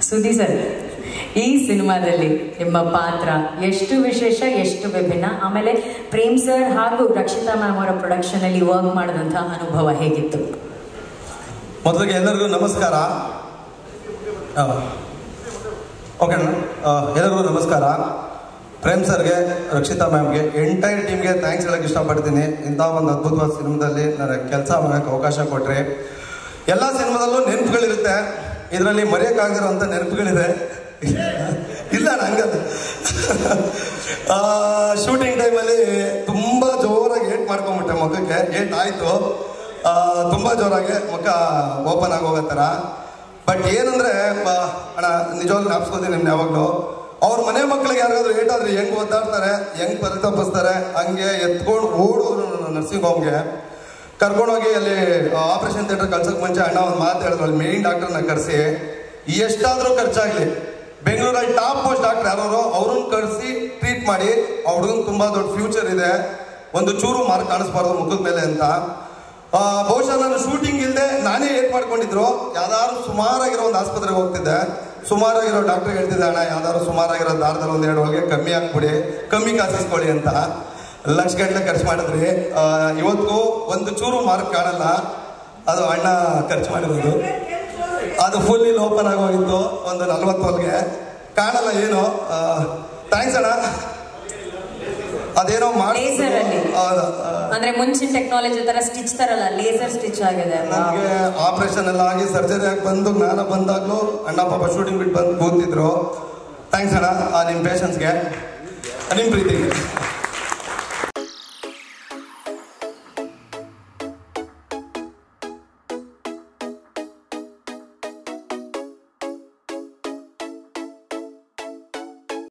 ಸುದ್ದಿ ಸರ್ ಈ ಸಿನಿಮಾದಲ್ಲಿ ನಿಮ್ಮ ಪಾತ್ರ ಎಷ್ಟು ವಿಶೇಷ ಎಷ್ಟು ವಿಭಿನ್ನ ಆಮೇಲೆ ಪ್ರೇಮ್ ಸರ್ ಹಾಗೂ ರಕ್ಷಿತಾ ಮ್ಯಾಮ್ ಅವರ ಪ್ರೊಡಕ್ಷನ್ ಅಲ್ಲಿ ವರ್ಕ್ ಮಾಡಿದಂತಹ ಅನುಭವ ಹೇಗಿತ್ತು ಮೊದಲಿಗೆ ಎಲ್ಲರಿಗೂ ನಮಸ್ಕಾರ ಓಕೆ ಎಲ್ಲರಿಗೂ ನಮಸ್ಕಾರ ಪ್ರೇಮ್ ಸರ್ಗೆ ರಕ್ಷಿತಾ ಮ್ಯಾಮ್ಗೆ ಎಂಟೈರ್ ಟೀಮ್ಗೆ ಥ್ಯಾಂಕ್ಸ್ ಹೇಳಕ್ಕೆ ಇಷ್ಟಪಡ್ತೀನಿ ಇಂಥ ಒಂದು ಅದ್ಭುತವಾದ ಸಿನಿಮಾದಲ್ಲಿ ನನಗೆ ಕೆಲಸ ಮಾಡೋಕ್ಕೆ ಅವಕಾಶ ಕೊಟ್ರಿ ಎಲ್ಲ ಸಿನಿಮಾದಲ್ಲೂ ನೆನಪುಗಳಿರುತ್ತೆ ಇದರಲ್ಲಿ ಮರೆಯೋಕ್ಕಾಗಿರೋಂಥ ನೆನಪುಗಳಿದೆ ಇಲ್ಲ ನಂಗಲ್ಲ ಶೂಟಿಂಗ್ ಟೈಮಲ್ಲಿ ತುಂಬ ಜೋರಾಗಿ ಏಟ್ ಮಾಡ್ಕೊಂಬಿಟ್ಟೆ ಮುಖಕ್ಕೆ ಏಟ್ ಆಯಿತು ತುಂಬ ಜೋರಾಗಿ ಮುಖ ಓಪನ್ ಆಗಿ ಹೋಗೋ ಥರ ಬಟ್ ಏನಂದ್ರೆ ಮ- ಅಣ್ಣ ನಿಜವಾಗ್ಲೂ ಜ್ಞಾಪಿಸ್ಕೋತೀನಿ ನಿಮ್ನ ಯಾವಾಗಲೂ ಅವ್ರ ಮನೆ ಮಕ್ಳಿಗೆ ಯಾರಿಗಾದ್ರೂ ಏಟಾದ್ರೆ ಹೆಂಗ್ ಒದ್ದಾಡ್ತಾರೆ ಹೆಂಗ್ ಪರಿತಪಿಸ್ತಾರೆ ಹಂಗೆ ಎತ್ಕೊಂಡು ಓಡೋದ್ರು ನರ್ಸಿಂಗ್ ಹೋಮ್ಗೆ ಕರ್ಕೊಂಡೋಗಿ ಅಲ್ಲಿ ಆಪರೇಷನ್ ಥಿಯೇಟರ್ ಕಳ್ಸಕ್ ಮುಂಚೆ ಅಣ್ಣ ಒಂದು ಮಾತು ಹೇಳಿದ್ರು ಅಲ್ಲಿ ಮೇನ್ ಡಾಕ್ಟರ್ನ ಕರೆಸಿ ಎಷ್ಟಾದ್ರೂ ಖರ್ಚಾಗ್ಲಿ ಬೆಂಗಳೂರಲ್ಲಿ ಟಾಪ್ ಮೋಸ್ಟ್ ಡಾಕ್ಟರ್ ಯಾರು ಅವ್ರನ್ನ ಕರೆಸಿ ಟ್ರೀಟ್ ಮಾಡಿ ಆ ಹುಡುಗನ್ ತುಂಬಾ ದೊಡ್ಡ ಫ್ಯೂಚರ್ ಇದೆ ಒಂದು ಚೂರು ಮಾರ್ಕ್ ಕಾಣಿಸ್ಬಾರ್ದು ಮುಖದ ಮೇಲೆ ಅಂತ ಆ, ಬಹುಶಃ ನಾನು ಶೂಟಿಂಗ್ ಇಲ್ಲದೆ ನಾನೇ ಏಟ್ ಮಾಡ್ಕೊಂಡಿದ್ರು ಯಾವ್ದಾದ್ರು ಸುಮಾರಾಗಿರೋ ಒಂದು ಆಸ್ಪತ್ರೆಗೆ ಹೋಗ್ತಿದ್ದೆ ಸುಮಾರಾಗಿರೋ ಡಾಕ್ಟರ್ ಹೇಳ್ತಿದ್ದೆ ಅಣ್ಣ ಯಾವ್ದಾದ್ರು ಸುಮಾರಾಗಿರೋ ದಾರದಲ್ಲಿ ಒಂದ್ ಎರಡು ಹೊಗೆ ಕಮ್ಮಿ ಹಾಕ್ಬಿಡಿ ಕಮ್ಮಿ ಕಾಸಿಸ್ಕೊಳ್ಳಿ ಅಂತ ಲಕ್ಷ ಗಂಟೆ ಖರ್ಚು ಮಾಡಿದ್ರಿ ಆ, ಇವತ್ತಿಗೂ ಒಂದು ಚೂರು ಮಾರ್ಕ್ ಕಾಣಲ್ಲ ಅದು ಅಣ್ಣ ಖರ್ಚು ಮಾಡಿರೋದು ಅದು ಫುಲ್ ಇಲ್ಲಿ ಓಪನ್ ಆಗೋಗಿತ್ತು ಒಂದು ನಲ್ವತ್ತು ಹೊಲ್ಗೆ ಕಾಣಲ್ಲ ಏನು ಥ್ಯಾಂಕ್ಸ್ ಅಣ್ಣ ಅದೇನೋ ಮಾಡಿ Laser ಅಲ್ಲಿ. ಅಂದ್ರೆ ಮುಂಚಿನ ಟೆಕ್ನಾಲಜಿ ತರ ಸ್ಟಿಚ್ ತರಲ್ಲ ಲೇಸರ್ ಸ್ಟಿಚ್ ಆಗಿದೆ ನಮಗೆ ಆಪರೇಷನ್ ಎಲ್ಲ ಆಗಿ ಸರ್ಜರಿ ಆಗಿ ಬಂದು ಜ್ಞಾನ ಬಂದಾಗ್ಲೂ ಅಣ್ಣ ಪಾಪ ಶೂಟಿಂಗ್ ಬಿಟ್ಟು ಬಂದು ಕೂತಿದ್ರು ಥ್ಯಾಂಕ್ಸ್ ಅಣ್ಣ ಆ ನಿಮ್ಮ ಪೇಷನ್ಸ್ಗೆ ನಿಮ್ಮ ಪ್ರೀತಿಗೆ